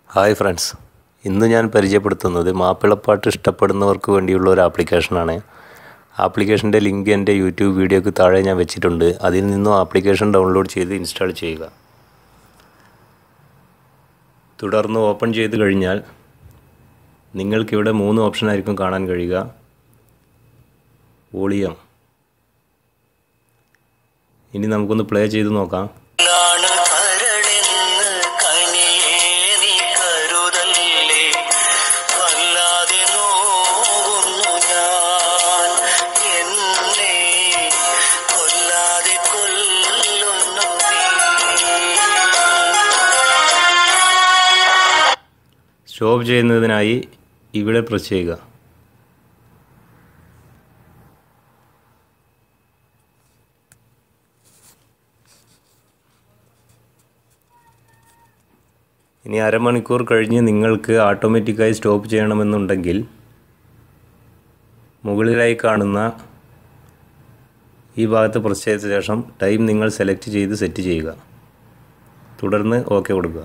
hi friends ഇന്ന് ഞാൻ പരിചയപ്പെടുത്തുന്നത് മാപ്പിളപ്പാട്ട് ഇഷ്ടപ്പെടുന്നവർക്ക് വേണ്ടിയുള്ള ഒരു ആപ്ലിക്കേഷനാണ് ആപ്ലിക്കേഷൻ്റെ ലിങ്ക് എൻ്റെ യൂട്യൂബ് വീഡിയോക്ക് താഴെ ഞാൻ വെച്ചിട്ടുണ്ട് അതിൽ നിന്നും ആപ്ലിക്കേഷൻ ഡൗൺലോഡ് ചെയ്ത് ഇൻസ്റ്റാൾ ചെയ്യുക തുടർന്ന് ഓപ്പൺ ചെയ്ത് കഴിഞ്ഞാൽ നിങ്ങൾക്കിവിടെ മൂന്ന് ഓപ്ഷൻ ആയിരിക്കും കാണാൻ കഴിയുക വോളിയം ഇനി നമുക്കൊന്ന് പ്ലേ ചെയ്ത് നോക്കാം ാണ് കരളെന്ന് കനിയേ നീ കരുതല്ലേ വല്ലാതെ നോവുന്നു ഞാൻ എന്നെ കൊല്ലാതെ കൊല്ലുന്നു നീ സ്റ്റോപ്പ് ചെയ്യുന്നതിനായി ഇവിടെ പ്രസ് ചെയ്യുക ഇനി അരമണിക്കൂർ കഴിഞ്ഞ് നിങ്ങൾക്ക് ഓട്ടോമാറ്റിക്കായി സ്റ്റോപ്പ് ചെയ്യണമെന്നുണ്ടെങ്കിൽ മുകളിലായി കാണുന്ന ഈ ഭാഗത്ത് പ്രസ് ചെയ്ത ശേഷം ടൈം നിങ്ങൾ സെലക്ട് ചെയ്ത് സെറ്റ് ചെയ്യുക തുടർന്ന് ഓക്കെ കൊടുക്കുക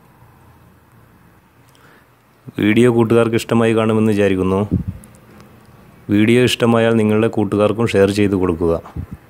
വീഡിയോ കൂട്ടുകാർക്ക് ഇഷ്ടമായി കാണുമെന്ന് വിചാരിക്കുന്നു വീഡിയോ ഇഷ്ടമായാൽ നിങ്ങളുടെ കൂട്ടുകാർക്കും ഷെയർ ചെയ്ത് കൊടുക്കുക